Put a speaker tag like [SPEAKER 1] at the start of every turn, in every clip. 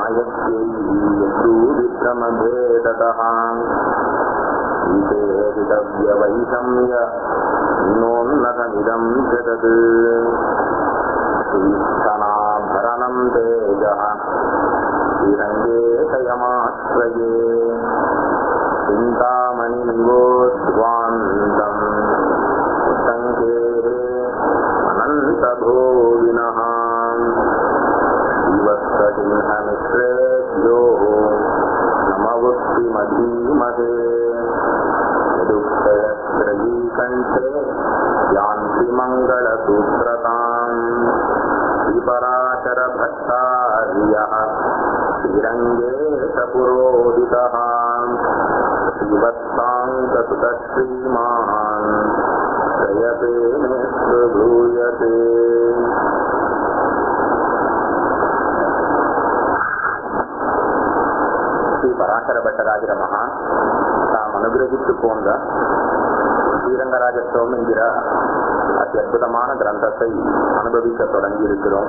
[SPEAKER 1] नायक्यै यद्दूरिभ्रमभेदतः ईशेरितव्यवैषम्य नोन्नतमिदं जगत् श्रीस्थनाभरणं तेजः श्रीरङ्गेशयमाश्रये चिन्तामणिनिवोद्वान्तम् सङ्केः अनन्तभोगिनः श्रीवत्ससिंहमिश्रेभ्यो नमवुक्तिमधीमहे यदुक्तयत्रयीकण्ठे यान्त्रिमङ्गलसूत्रताम् श्रीपराशरभट्टार्यः श्रीरङ्गेशपुरोहितः श्रीवत्साङ्कसुतश्रीमान् जयते निःश्रुभूयते ஸ்ரீ பராசர பட்டராஜர மகான் தாம் அனுகிரகித்து போன்ற ஸ்ரீரங்கராஜத்துவம் என்கிற அதி அற்புதமான கிரந்தத்தை அனுபவிக்க தொடங்கி இருக்கிறோம்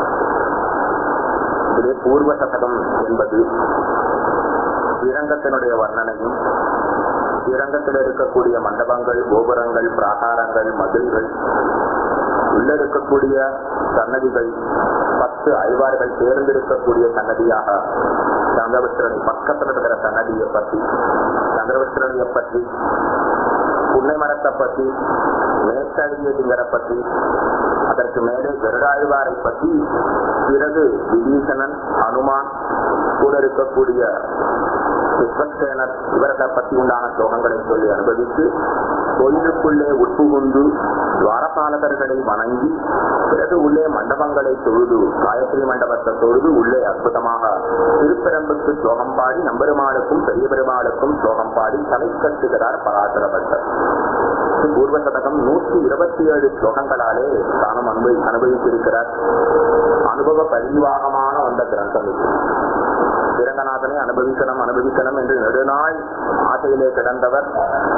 [SPEAKER 1] இதிலே பூர்வ சதகம் என்பது ஸ்ரீரங்கத்தினுடைய வர்ணனையும் ஸ்ரீரங்கத்தில் இருக்கக்கூடிய மண்டபங்கள் கோபுரங்கள் பிராகாரங்கள் மதில்கள் உள்ள இருக்கக்கூடிய சன்னதிகள் பத்து ஐவார்கள் தேர்ந்தெடுக்கக்கூடிய சன்னதியாக சந்திரபுத்திரனை பக்கத்தில் இருக்கிற சன்னதியை பற்றி சந்திரபுத்திரனையை பற்றி புன்னை மரத்தை பற்றி மேற்கழியதுங்கிற பற்றி அதற்கு மேலே கருடாழ்வாரை பற்றி பிறகு விபீஷணன் ஹனுமான் கூட இருக்கக்கூடிய விஸ்வசேனர் இவர்களை பற்றி உண்டான ஸ்லோகங்களை சொல்லி அனுபவித்து கோயிலுக்குள்ளே உட்புகுந்து துவாரபாலகர்களை வணங்கி பிறகு உள்ளே மண்டபங்களை தொழுது காயத்ரி மண்டபத்தை தொழுது உள்ளே அற்புதமாக திருப்பெரம்புக்கு ஸ்லோகம் பாடி நம்பெருமாளுக்கும் பெரிய பெருமாளுக்கும் ஸ்லோகம் பாடி தலை கட்டுகிறார் பராசரப்பட்டர் பூர்வ சதகம் நூற்றி இருபத்தி ஏழு ஸ்லோகங்களாலே தானும் அனுபவி அனுபவித்திருக்கிறார் அனுபவ பரிவாகமான வந்த கிரந்தம் இது திரங்கநாதனை அனுபவிக்கணும் அனுபவிக்கணும் என்று நெடுநாள் ஆசையிலே கிடந்தவர்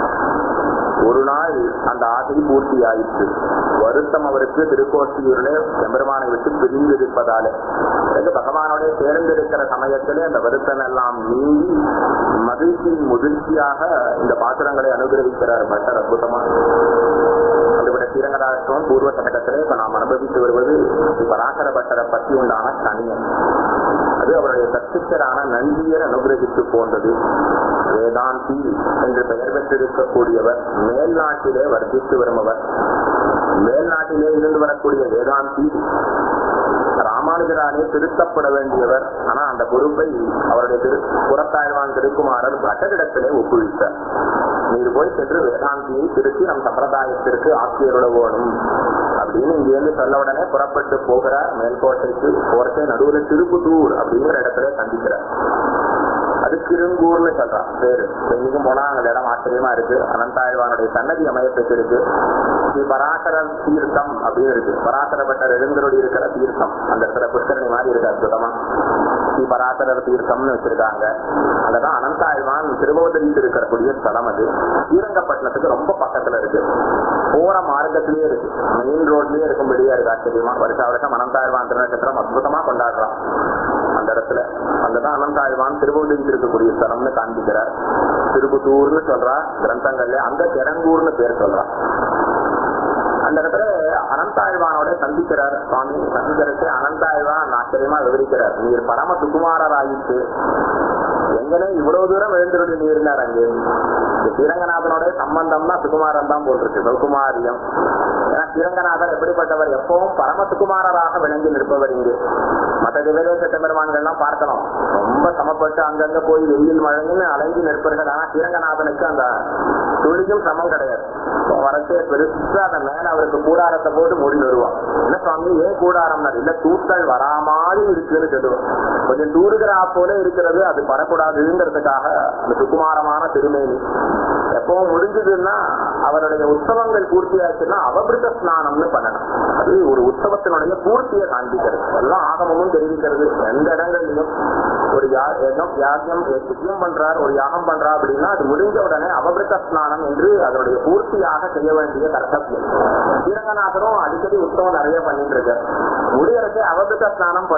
[SPEAKER 1] ஒரு நாள் அந்த ஆசை பூர்த்தி ஆயிற்று வருத்தம் அவருக்கு திருக்கோஷ்டியூரிலே எம்பெருமானை விட்டு பிரிந்து இருப்பதாலே பிறகு பகவானோட சேர்ந்திருக்கிற சமயத்திலே அந்த வருத்தம் எல்லாம் நீங்கி மகிழ்ச்சியின் முதிர்ச்சியாக இந்த பாத்திரங்களை அனுகிரகிக்கிறார் பட்டர் அற்புதமா அதுபட ஸ்ரீரங்கராஜத்துவம் பூர்வ சதகத்திலே இப்ப நாம் அனுபவித்து வருவது பராசர பட்டரை பற்றி உண்டான தனியம் அது அவருடைய சத்துச்சரான நந்தியர் அனுகிரகித்து போன்றது வேதாந்தி என்று பெயர் பெற்றிருக்கக்கூடியவர் மேல் நாட்டிலே வர்த்தித்து வருபவர் மேல் நாட்டிலே இருந்து வரக்கூடிய வேதாந்தி ராமானுஜராலே திருத்தப்பட வேண்டியவர் ஆனா அந்த பொறுப்பை அவருடைய திரு புறத்தாழ்வான் திருக்குமாரர் பட்டரிடத்திலே ஒப்புவித்தார் நீர் போய் சென்று வேதாந்தியை திருத்தி நம் சம்பிரதாயத்திற்கு ஆக்கியருட வேணும் அப்படின்னு இங்கிருந்து சொல்ல உடனே புறப்பட்டு போகிறார் மேல்கோட்டைக்கு போறதே நடுவுல திருப்புத்தூர் அப்படிங்கிற இடத்துல சந்திக்கிறார் அது கிருங்கூர்னு சொல்றான் பேரு எங்கேயும் போனா அந்த இடம் ஆச்சரியமா இருக்கு அனந்தாழ்வானுடைய சன்னதி அமையத்துக்கு இருக்கு ஸ்ரீ பராசரர் தீர்த்தம் அப்படின்னு இருக்கு பராசரப்பட்ட எழுந்தருடைய இருக்கிற தீர்த்தம் அந்த இடத்துல புஷ்கரணி மாதிரி இருக்கு அற்புதமா ஸ்ரீ பராசரர் தீர்த்தம்னு வச்சிருக்காங்க அங்கதான் அனந்தாழ்வான் திருபவதரித்து இருக்கக்கூடிய ஸ்தலம் அது ஸ்ரீரங்கப்பட்டினத்துக்கு ரொம்ப பக்கத்துல இருக்கு போற மார்க்கத்திலேயே இருக்கு மெயின் ரோட்லயே இருக்கும்படியா இருக்கு ஆச்சரியமா வருஷா வருஷம் அனந்தாழ்வான் திருநட்சத்திரம் அற்புதமா கொண்டாடுறான் அந்த இடத்துல அங்கதான் அனந்தாழ்வான் திருபவதரித்து இருக்கக்கூடிய ஸ்தலம்னு காண்பிக்கிறார் திருப்புத்தூர்னு சொல்றா கிரந்தங்கள்ல அங்க கிரங்கூர்னு பேர் சொல்றா அந்த இடத்துல அனந்தாழ்வானோட சந்திக்கிறார் சுவாமி சந்திக்கிறதுக்கு அனந்தாழ்வான் ஆச்சரியமா விவரிக்கிறார் நீர் பரம சுகுமாரராயிட்டு எங்கனே இவ்வளவு தூரம் எழுந்திருடி நீர்னார் அங்கே இந்த ஸ்ரீரங்கநாதனோட சம்பந்தம்னா சுகுமாரன் தான் போட்டிருக்கு சௌகுமாரியம் ஏன்னா ஸ்ரீரங்கநாதன் எப்படிப்பட்டவர் எப்பவும் பரம சுகுமாரராக விளங்கி நிற்பவர் இங்கு மற்ற திவதேச பெருமான்கள்லாம் பார்க்கலாம் ரொம்ப சமப்பட்டு அங்கங்க போய் வெயில் மழைன்னு அலைஞ்சு நிற்பர்கள் ஆனா ஸ்ரீரங்கநாதனுக்கு அந்த துளிக்கும் சமம் கிடையாது வரச்சே பெருசா அந்த மேல அவருக்கு கூடாரத்தை போட்டு மூடி வருவான் என்ன சுவாமி ஏன் கூடாரம் இல்ல தூத்தல் வரா மாதிரி இருக்குன்னு சொல்லுவோம் கொஞ்சம் தூருகிறா போல இருக்கிறது அது வரக்கூடாதுங்கிறதுக்காக அந்த சுகுமாரமான திருமேனி எப்பவும் முடிஞ்சதுன்னா அவருடைய உற்சவங்கள் பூர்த்தியாச்சுன்னா அவபிருத்த ஸ்நானம்னு பண்ணணும் அது ஒரு உற்சவத்தினுடைய பூர்த்தியை காண்பிக்கிறது எல்லாம் ஆகமமும் தெரிவிக்கிறது எந்த இடங்கள்லயும் ஒரு யா- யஜம் யாகம் யஜ்யம் பண்றார் ஒரு யாகம் பண்றா அப்படின்னா அது முடிஞ்ச உடனே அவபிருத்த ஸ்நானம் என்று அதனுடைய பூர்த்தியாக செய்ய வேண்டிய கர்த்தவியம் ஸ்ரீரங்கநாதரும் அடிக்கடி உற்சவம் நிறைய பண்ணிட்டு இருக்கார் முடியறதே அவபிருத்த ஸ்நானம் பண்ணுவார்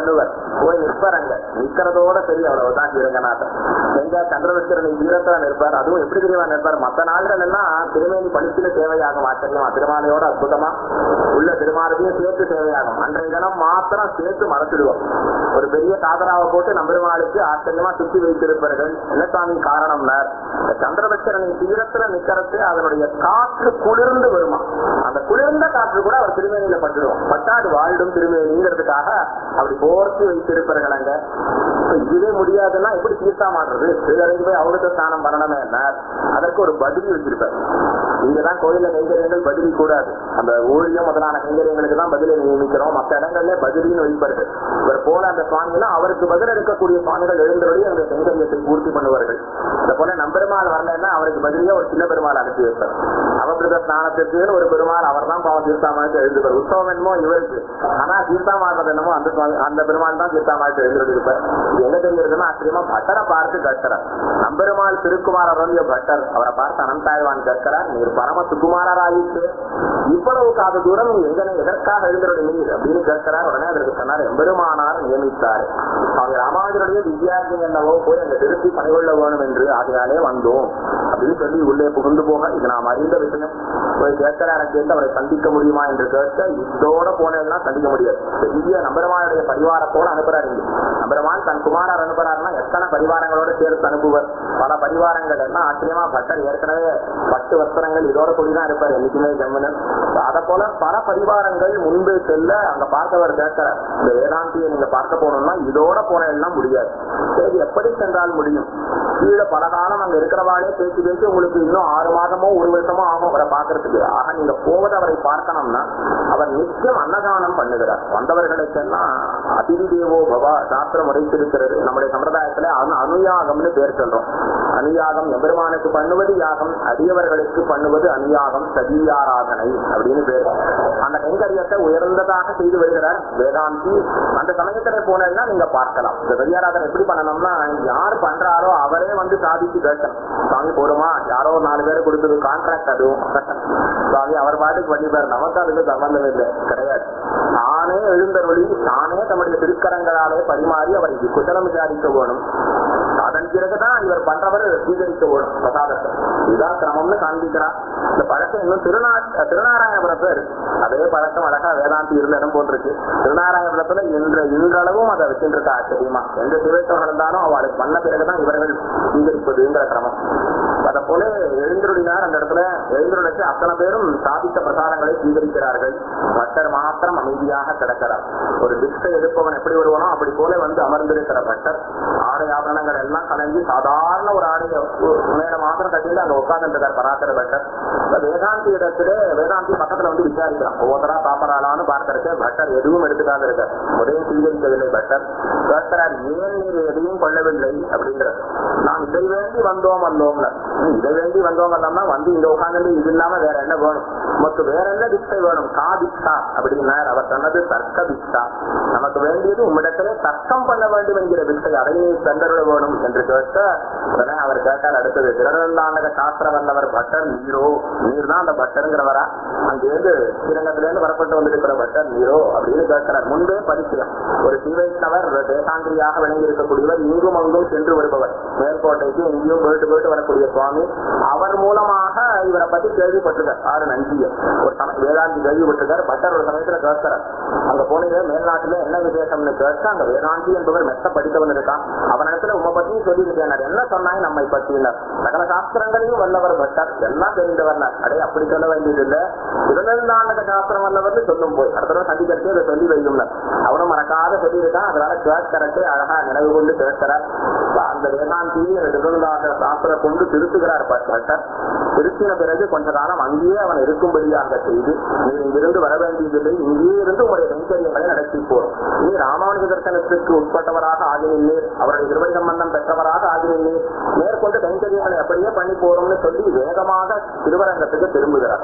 [SPEAKER 1] போய் நிற்பார் அங்க நிக்கிறதோட சரி அவ்வளவுதான் ஸ்ரீரங்கநாதர் எங்க சந்திரவச்சரணி தீரத்துல நிற்பார் அதுவும் எப்படி தெரியுமா நிற்பார் மத்த நாள்கள் எல்லாம் திருமேனி படிச்சுல சேவையாகும் ஆச்சரியமா திருமாலையோட அற்புதமா உள்ள திருமாலையும் சேர்த்து சேவையாகும் அன்றைய தினம் மாத்திரம் சேர்த்து மறைச்சிடுவோம் ஒரு பெரிய காதராவை போட்டு நம்பெருமாளுக்கு ஆச்சரியமா சுத்தி வைத்திருப்பார்கள் என்ன சாமி காரணம்னார் இந்த சந்திரபட்சரணி தீரத்துல நிக்கிறது அதனுடைய காற்று குளிர்ந்து வருமா அந்த குளிர்ந்த காற்று கூட அவர் திருமேனியில பட்டுடும் பட்டாது வாழ்டும் திருமேனிங்கிறதுக்காக அப்படி போர்த்தி வைத்திருப்பார்கள் அங்க இப்ப இதுவே முடியாதுன்னா எப்படி தீர்த்தா மாடுறது திருவரைக்கு போய் அவருக்கு ஸ்நானம் பண்ணணுமே என்ன அதற்கு ஒரு பதில் வச்சிருப்பார் இங்கதான் கோயில கைங்கரியங்கள் பதிலி கூடாது அந்த ஊழியம் முதலான கைங்கரியங்களுக்கு தான் பதிலை நியமிக்கிறோம் மற்ற இடங்கள்ல பதிலின்னு வைப்பார்கள் இவர் போல அந்த சுவாமிகளும் அவருக்கு பதில் இருக்கக்கூடிய சுவாமிகள் எழுந்தபடி அந்த கைங்கரியத்தை பூர்த்தி பண்ணுவார்கள் இந்த போல நம்பெருமாள் வரலன்னா அவருக்கு பதிலே ஒரு சின்ன பெருமாள் அனுப்பி வைப்பார் அவபிரத ஸ்நானத்திற்கு ஒரு பெருமாள் அவர் தான் பாவம் தீர்த்தாமாட்டு எழுதுவார் உற்சவம் என்னமோ இவருக்கு ஆனா தீர்த்தாமாடுறது என்னமோ அந்த சுவாமி அந்த பெருமாள் தான் தீர்த்தாமாட்டு எழுந்திருப்பார் இது எங்க தெரியுதுன்னா ஆச்சரியமா பட்டரை பார்த்து கற்கிறார் நம்பெருமாள் திருக்குமாரர் வந்து பட்டர் அவரை பார்த்து அனந்தாழ்வான் கற்கிறார் நீர் பரம சுகுமாரராயிற்று இவ்வளவு காத தூரம் நீ எங்கனே எதற்காக எழுந்தருடைய நீர் அப்படின்னு கேட்கிறார் உடனே அதற்கு சொன்னார் எம்பெருமானார் நியமித்தார் அவங்க ராமானுஜருடைய வித்யார்த்தி என்னவோ போய் அங்க திருத்தி பணிகொள்ள வேணும் என்று ஆகையாலே வந்தோம் அப்படின்னு சொல்லி உள்ளே புகுந்து போக இது நாம் அறிந்த விஷயம் போய் கேட்கிறார கேட்டு அவரை சந்திக்க முடியுமா என்று கேட்க இதோட போனதுன்னா சந்திக்க முடியாது பெரிய நம்பெருமானுடைய பரிவாரத்தோட அனுப்புறாரு இங்க நம்பெருமான் தன் குமாரர் அனுப்புறாருன்னா எத்தனை பரிவாரங்களோட சேர்த்து அனுப்புவர் பல பரிவாரங்கள் எல்லாம் ஆச்சரியமா பட்டர் ஏற்கனவே பத்து வஸ்திரங்கள் இதோட கூடிதான் இருப்பார் என்னைக்குமே ஜம்முனன் அத போல பல பரிவாரங்கள் முன்பு செல்ல அங்க பார்த்தவர் கேட்கிறார் இந்த வேதாந்தியை நீங்க பார்க்க போகணும்னா இதோட போனதுன்னா முடியாது சரி எப்படி சென்றால் முடியும் கீழே பல காலம் அங்க இருக்கிறவாளே பேசி பேசி உங்களுக்கு இன்னும் ஆறு மாதமோ ஒரு வருஷமோ ஆகும் அவரை பார்க்கறதுக்கு ஆக நீங்க போவது அவரை பார்க்கணும்னா அவர் நிச்சயம் அன்னதானம் பண்ணுகிறார் வந்தவர்களுக்கெல்லாம் அதிதி தேவோ பவா சாஸ்திரம் உரைத்திருக்கிறது நம்முடைய சம்பிரதாயத்துல அனு அனுயாகம்னு பேர் சொல்றோம் அனுயாகம் எம்பெருமானுக்கு பண்ணுவது யாகம் அடியவர்களுக்கு பண்ணுவது அனுயாகம் சதியாராதனை அப்படின்னு பேர் அந்த கைங்கரியத்தை உயர்ந்ததாக செய்து வருகிறார் வேதாந்தி அந்த சமயத்துல போனேன்னா நீங்க பார்க்கலாம் இந்த சதியாராதனை எப்படி பண்ணணும்னா யார் பண்றாரோ அவரே வந்து சாதிச்சு கேட்கணும் சுவாமி போடுமா யாரோ ஒரு நாலு பேர் கொடுத்தது கான்ட்ராக்ட் அதுவும் சுவாமி அவர் பாட்டுக்கு பண்ணிப்பார் நமக்கு அதுக்கு சம்பந்தம் இல்லை கிடையாது தானே எழுந்தருளி தானே தம்முடைய திருக்கரங்களாலே பரிமாறி அவரை குசலம் விசாரிக்க வேணும் அதன் பிறகுதான் இவர் பண்றவர் ஸ்வீகரிக்க வேணும் பிரசாதத்தை இதுதான் கிரமம்னு காண்பிக்கிறார் இந்த பழக்கம் இன்னும் திருநா திருநாராயணபுரத்துல இருக்கு அதே பழக்கம் அழகா வேதாந்தி இருந்த இடம் போன்றிருக்கு திருநாராயணபுரத்துல இன்ற இன்றளவும் அதை வச்சுருக்கா ஆச்சரியமா எந்த சிவைத்தவர்கள் இருந்தாலும் அவளுக்கு பண்ண பிறகுதான் இவர்கள் ஸ்வீகரிப்பதுங்கிற கிரமம் அதை போல எழுந்தருளினார் அந்த இடத்துல எழுந்தருளுக்கு அத்தனை பேரும் சாதித்த பிரசாதங்களை ஸ்வீகரிக்கிறார்கள் பட்டர் மாத்திரம் அமைதியாக கிடக்கிறார் ஒரு திக்ஷை எடுப்பவன் எப்படி வருவானோ அப்படி போல வந்து அமர்ந்திருக்கிற பட்டர் ஆடை ஆபரணங்கள் எல்லாம் கலைஞ்சு சாதாரண ஒரு ஆடைய மேல மாத்திரம் கட்டிட்டு அங்க உட்கார்ந்துருக்கார் பராசர பட்டர் இப்ப வேதாந்தி இடத்துல வேதாந்தி பக்கத்துல வந்து விசாரிக்கிறான் ஒவ்வொருத்தரா பாப்பராளான்னு பார்க்கறதுக்கு பட்டர் எதுவும் எடுத்துக்காத இருக்கார் உதயம் ஸ்வீகரிக்கவில்லை பட்டர் கேட்கிறார் ஏன் நீர் எதையும் கொள்ளவில்லை அப்படிங்கிற நாம் இதை வேண்டி வந்தோம் வந்தோம்ல ம், இதை வேண்டி வந்தோம் வந்தோம்னா வந்து இங்க உட்கார்ந்து இது இல்லாம வேற என்ன வேணும் நமக்கு வேற என்ன திக்ஷை வேணும் கா திக்ஷா அப்படின்னார் அவர் சொன்னது தர்க்க திக்ஷா நமக்கு வேண்டியது உம்மிடத்திலே தர்க்கம் பண்ண வேண்டும் என்கிற திக்ஷை அதை நீ தந்தருட வேணும் என்று கேட்க உடனே அவர் கேட்டார் அடுத்தது திருநந்தாண்டக சாஸ்திர வல்லவர் பட்டர் நீரோ நீர் தான் அந்த பட்டருங்கிறவரா அங்கேருந்து ஸ்ரீரங்கத்திலேருந்து வரப்பட்டு வந்திருக்கிற பட்டர் நீரோ அப்படின்னு கேட்கிறார் முன்பே பரிச்சயம் ஒரு ஸ்ரீவைஷ்ணவர் தேசாந்திரியாக விளங்கி இருக்கக்கூடியவர் இங்கும் அங்கும் சென்று வருபவர் மேல்கோட்டைக்கு இங்கேயும் போயிட்டு போயிட்டு வரக்கூடிய சுவாமி அவர் மூலமாக இவரை பத்தி கேள்விப்பட்டிருக்கார் ஆறு நஞ்சிய ஒரு சம வேதாந்தி கேள்விப்பட்டிருக்கார் பட்டர் ஒரு சமயத்துல கேட்கிறார் அங்க போனீங்க மேல்நாட்டுல என்ன விசேஷம்னு கேட்க அங்க வேதாந்தி என்பவர் மெத்த படித்தவன் இருக்கான் அவனிடத்துல உங்க பத்தியும் சொல்லியிருக்கேன் என்ன சொன்னாங்க நம்மை பற்றினார் சகல சாஸ்திரங்களையும் வல்லவர் பட்டர் எல்லாம் தெரிந்தவர் அடே அப்படி சொல்ல வேண்டியது இல்ல திருநெல்நாடக சாஸ்திரம் வல்லவர்னு சொல்லும் போய் அடுத்த தடவை சந்திக்கிறதே அதை சொல்லி வைக்கும் அவனும் மறக்காத சொல்லியிருக்கான் அதனால கேட்கறக்கு அழகா நினைவு கொண்டு கேட்கிறார் அந்த வேதாந்தியை திருநெல்நாடக சாஸ்திரம் கொண்டு திருத்துகிறார் பட்டர் திருத்தின பிறகு கொஞ்ச காலம் அங்கேயே அவன் இருக்கும்படியாக செய்து நீ இங்கிருந்து வர வேண்டியதில்லை இங்கேயே இருந்து உங்களுடைய கைங்கரியங்களை நடத்தி போறோம் நீ ராமானுஜ தரிசனத்திற்கு உட்பட்டவராக ஆகினீர் அவருடைய திருவை சம்பந்தம் பெற்றவராக ஆகினீர் மேற்கொண்டு கைங்கரியங்களை அப்படியே பண்ணி போறோம்னு சொல்லி வேகமாக திருவரங்கத்துக்கு திரும்புகிறார்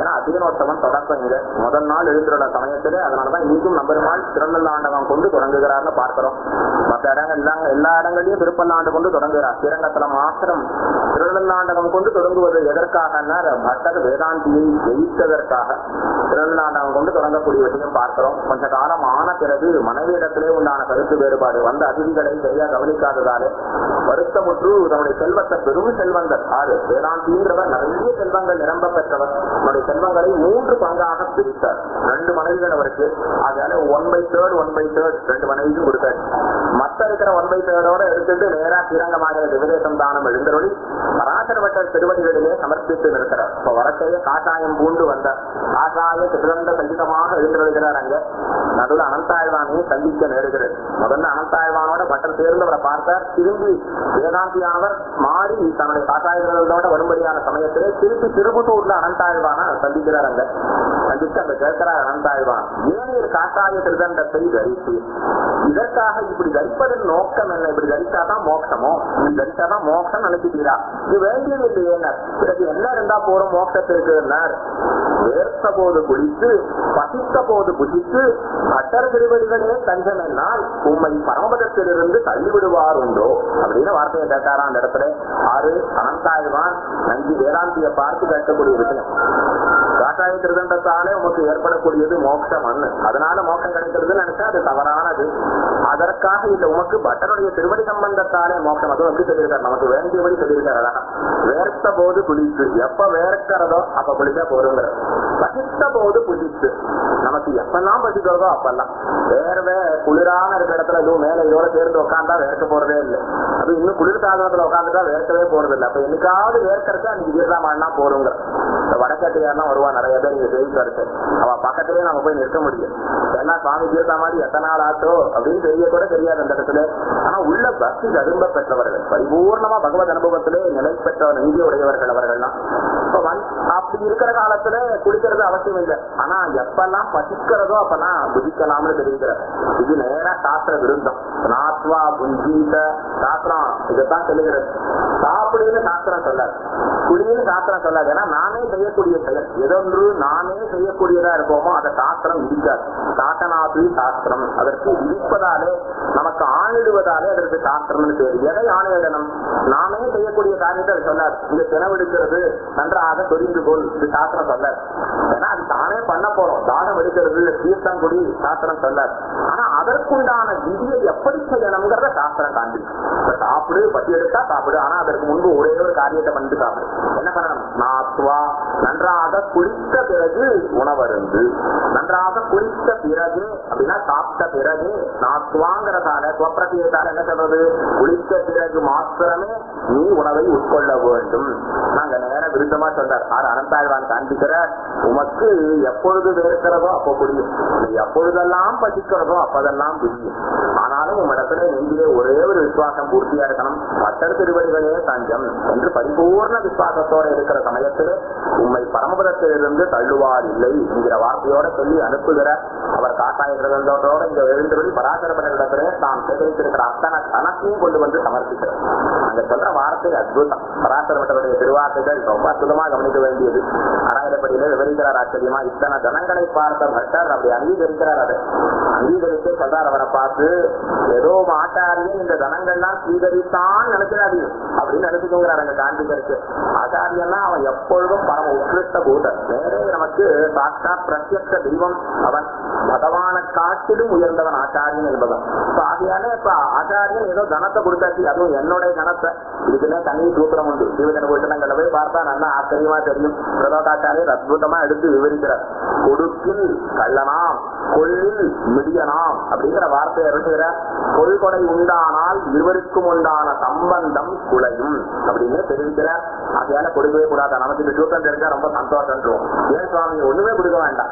[SPEAKER 1] ஏன்னா அசீனோற்சவம் தொடக்கம் இங்க முதல் நாள் எழுந்துள்ள சமயத்திலே அதனாலதான் இன்னைக்கும் நம்பெருமாள் திருநள்ளாண்டகம் கொண்டு தொடங்குகிறார்னு பார்க்கிறோம் மற்ற இடங்கள் எல்லாம் எல்லா இடங்களையும் திருப்பல்லாண்டு கொண்டு தொடங்குகிறார் ஸ்ரீரங்கத்துல மாத்திரம் திருநள்ளாண்டகம் கொண்டு தொடங்குவது எதற்காகன்னா பட்டக வேதாந்தியை ஜெயித்ததற்காக திருநள்ளாண்டகம் கொண்டு தொடங்கக்கூடிய விஷயம் பார்க்கிறோம் கொஞ்ச காலம் ஆன பிறகு மனைவியிடத்திலே உண்டான கருத்து வேறுபாடு வந்த அதிதிகளை சரியா கவனிக்காததாலே வருத்தமுற்று தன்னுடைய செல்வத்தை பெரும் செல்வங்கள் ஆறு வேதாந்திங்கிறவர் நிறைய செல்வங்கள் நிரம்ப பெற்றவர் தன்னுடைய செல்வங்களை மூன்று பங்காக பிரித்தார் ரெண்டு மனைவிகள் அவருக்கு அதனால one by third one by third ரெண்டு மனைவிக்கும் கொடுத்தார் மத்த இருக்கிற ஒன் பை தேர்டோட எடுத்துட்டு நேரா ஸ்ரீரங்கமாக திவதேசம் தானம் எழுந்தருளி பராசரவட்ட திருவடிகளிலே சமர்ப்பித்து நிற்கிறார் இப்ப வரக்கைய காட்டாயம் பூண்டு வந்தார் காட்டாய திருதந்த சகிதமாக எழுந்திருக்கிறார் அங்க நடுவில் அனந்தாழ்வானையும் சந்திக்க நேருகிறது முதல்ல அனந்தாழ்வானோட பட்டர் சேர்ந்தவரை பார்த்தார் திரும்பி வேதாந்தியானவர் மாறி தன்னுடைய காட்டாயங்களோட வரும்படியான சமயத்திலே திருப்பி திருப்புத்தூர்ல அனந்தாழ்வான சந்திக்கிறார் அங்க சந்திச்சு அங்க கேட்கிறார் அனந்தாழ்வான் ஏன் ஒரு காட்டாய திருதண்டத்தை தரித்து இதற்காக இப்படி தரிப்பதன் நோக்கம் என்ன இப்படி தரித்தாதான் மோட்சமோ இப்படி தரித்தாதான் மோட்சம் நினைச்சுக்கிறா இது வேண்டியது இல்லையே பிறகு என்ன இருந்தா போறோம் மோட்சத்திற்கு வேர்த்த போது குளித்து பசித்த போது புசித்து பட்டர் திருவடிகளே தஞ்சம் என்னால் உம்மை பரமபதத்திலிருந்து தள்ளிவிடுவார் உண்டோ அப்படின்னு வார்த்தையை கேட்டாரா அந்த இடத்துல ஆறு அனந்தாழ்வான் நஞ்சி வேதாந்தியை பார்த்து கேட்கக்கூடிய விஷயம் காட்டாய திருதண்டத்தாலே உமக்கு ஏற்படக்கூடியது மோட்சம் அண்ணு அதனால மோட்சம் கிடைக்கிறதுன்னு நினைச்சா அது தவறானது அதற்காக இந்த உமக்கு பட்டருடைய திருவடி சம்பந்தத்தாலே மோட்சம் அதுவும் எப்படி சொல்லியிருக்காரு நமக்கு வேண்டியபடி சொல்லியிருக்காரு அழகா வேர்த்த போது குளித்து எப்ப வேர்க்கிறதோ அப்ப குளிச்சா போதுங்கிற பசித்த போது புதித்து நமக்கு எப்பெல்லாம் பசிக்கிறதோ அப்பெல்லாம் வேர்வே குளிரான இருக்கிற இடத்துல இதுவும் மேல இதோட சேர்ந்து உட்காந்தா வேர்க்க போறதே இல்லை அது இன்னும் குளிர் சாதனத்துல உட்காந்துட்டா வேர்க்கவே போறது இல்லை அப்ப என்னைக்காவது வேர்க்கறதுக்கு அன்னைக்கு வீரலாம் ஆடினா போறோங்க இந்த வடக்கட்டையாரெல்லாம் வருவா நிறைய பேர் இங்க செய்தி இருக்கு அவ பக்கத்திலேயே நம்ம போய் நிற்க முடியும் எல்லாம் சுவாமி தீர்த்தா மாதிரி எத்தனை நாள் ஆச்சோ அப்படின்னு தெரிய கூட தெரியாது அந்த இடத்துல ஆனா உள்ள பக்தி ததும்ப பெற்றவர்கள் பரிபூர்ணமா பகவத் அனுபவத்திலே நிலை பெற்றவர் நெஞ்சி உடையவர்கள் அவர்கள்லாம் இப்ப வந்து- அப்படி இருக்கிற காலத்துல குடிக்கிறது அவசியம் இல்லை ஆனா எப்பெல்லாம் பசிக்கிறதோ அப்பெல்லாம் புதிக்கலாம்னு தெரிவிக்கிறார் இது நேரா சாஸ்திர விருத்தம் நாத்வா புஞ்சீத சாஸ்திரம் இதைத்தான் சொல்லுகிறது சாப்பிடுன்னு சாஸ்திரம் சொல்லாது குடின்னு சாஸ்திரம் சொல்லாது ஏன்னா நானே செய்யக்கூடிய செயல் எதொன்று நானே செய்யக்கூடியதா இருப்போமோ அதை சாஸ்திரம் விதிக்காது சாசனாது சாஸ்திரம் அதற்கு விதிப்பதாலே நமக்கு ஆணிடுவதாலே அதற்கு சாஸ்திரம்னு பேரு எதை ஆணையிடணும் நாமே செய்யக்கூடிய காரியத்தை அது சொல்லாது இங்க செலவெடுக்கிறது நன்றாக சொரிந்து கொள் இது சாஸ்திரம் சொல்லாது ஏன்னா அது தானே பண்ண போறோம் தானம் எடுக்கிறது தீர்த்தம் குடி சாஸ்திரம் சொல்லாது ஆனா அதற்குண்டான விதியை எப்படி செய்யணுங்கிறத சாஸ்திரம் காண்பிக்கும் இப்ப சாப்பிடு பசி எடுத்தா சாப்பிடு ஆனா அதற்கு முன்பு ஒரே ஒரு காரியத்தை பண்ணிட்டு சாப்பிடு என்ன பண்ணணும் நாத்வா நன்றாக குளித்த பிறகு உணவருந்து நன்றாக குளித்த பிறகு அப்படின்னா சாப்பிட்ட பிறகு நாத்வாங்கிறதால துவப்பிரத்தியத்தால என்ன சொல்றது குளித்த பிறகு மாத்திரமே நீ உணவை உட்கொள்ள வேண்டும் நாங்க நேர விருத்தமா சொல்றார் ஆறு அனந்தாழ்வான் காண்பிக்கிற உமக்கு எப்பொழுது வேர்க்கிறதோ அப்போ புரியும் நீ எப்பொழுதெல்லாம் பசிக்கிறதோ அப்பதெல்லாம் புரியும் ஆனாலும் உம்மிடத்துல நெஞ்சிலே ஒரே ஒரு விசுவாசம் பூர்த்தியா இருக்கணும் பட்டர் திருவடிகளே தஞ்சம் என்று பரிபூர்ண விசுவாசத்தோட இருக்கிற சமயத்திலே உம்மை பரமபதத்திலிருந்து தள்ளுவார் இல்லை என்கிற வார்த்தையோட சொல்லி அனுப்புகிற அவர் காட்டாயிரங்களோட இங்க எழுந்தபடி பராசரப்படத்திலே நாம் சேகரித்திருக்கிற அத்தனை கணக்கையும் கொண்டு வந்து சமர்ப்பிக்கிறார் அங்க சொல்ற வார்த்தை அற்புதம் பராசரப்பட்டவருடைய திருவார்த்தைகள் ரொம்ப அற்புதமா கவனிக்க வேண்டியது ஆராயிரப்படியில விவரிக்கிறார் ஆச்சரியமா இத்தனை ஜனங்களை பார்த்த பட்டர் அப்படி அங்கீகரிக்கிறார் அதை அங்கீகரித்து சொல்றார் அவரை பார்த்து ஏதோ ஆச்சாரியன் இந்த தனங்கள்லாம் ஸ்வீகரித்தான் நினைக்கிறாதீங்க அப்படின்னு நினைச்சுக்கோங்கிறார் அங்க காந்திகருக்கு ஆச்சாரியன்னா அவன் எப்பொழுதும் பரம உத்கிருஷ்ட பூதன் நேரே நமக்கு சாட்சாத் பிரத்யக்ஷ தெய்வம் அவன் பகவானை காட்டிலும் உயர்ந்தவன் ஆச்சாரியன் என்பவன் இப்ப ஆகையால இப்ப ஆச்சாரியன் ஏதோ தனத்தை கொடுத்தாச்சு அதுவும் என்னுடைய தனத்தை இதுக்குன்னே தனி சூத்திரம் உண்டு ஜீவஜன புத்தகங்களை போய் பார்த்தா நல்லா ஆச்சரியமா தெரியும் பிரதோகாச்சாரியர் அற்புதமா எடுத்து விவரிக்கிறார் கொடுக்கில் கள்ளனாம் கொள்ளில் மிடியனாம் அப்படிங்கிற வார்த்தையை எழுதுகிற கொள்கொடை உண்டானால் இருவருக்கும் உண்டான சம்பந்தம் குலையும் அப்படின்னு தெரிவிக்கிறார் அதையால கொடுக்கவே கூடாது நமக்கு இந்த சூத்திரம் தெரிஞ்சா ரொம்ப சந்தோஷம் ஏன் சுவாமி ஒண்ணுமே கொடுக்க வேண்டாம்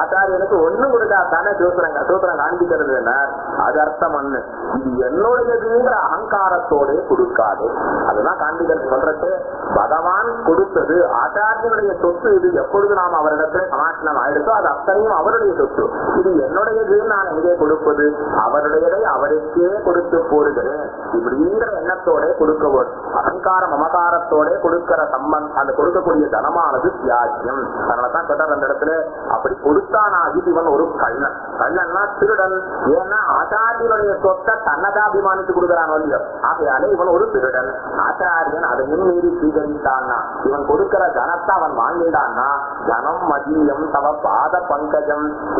[SPEAKER 1] ஆச்சாரியனுக்கு ஒண்ணும் கொடுத்தா தானே சூத்திரங்க சூத்திரம் காண்பிக்கிறது என்ன அது அர்த்தம் ஒண்ணு இது என்னுடையதுங்கிற அகங்காரத்தோட கொடுக்காது அதுதான் காண்பிக்கிறது சொல்றது பகவான் கொடுத்தது ஆச்சாரியனுடைய சொத்து இது எப்பொழுது நாம் அவரிடத்துல சமாச்சனம் ஆயிடுச்சோ அது அத்தனையும் அவருடைய சொத்து இது என்னுடையது நான் எங்கே கொடுப்பது அவருடையதை அவருக்கே கொடுத்து போடுகிறேன் இப்படிங்கிற எண்ணத்தோட கொடுக்க வேண்டும். அகங்கார மமகாரத்தோட கொடுக்கிற சம்பந்தம் அந்த கொடுக்கக்கூடிய தனமானது தியாகியம் அதனாலதான் சொல்றார் அந்த இடத்துல அப்படி கொடுத்தானாகி இவன் ஒரு கள்ளன் கள்ளன்னா திருடன் ஏன்னா ஆச்சாரியனுடைய சொத்தை தன்னதான் அபிமானித்து கொடுக்கிறான் இல்லையோ ஆகையாலே இவன் ஒரு திருடன் ஆச்சாரியன் அதையும் மீறி ஸ்வீகரித்தான்னா இவன் கொடுக்கிற தனத்தை அவன் வாங்கிட்டான்னா தனம் மதியம் தவ பாத பங்கஜம்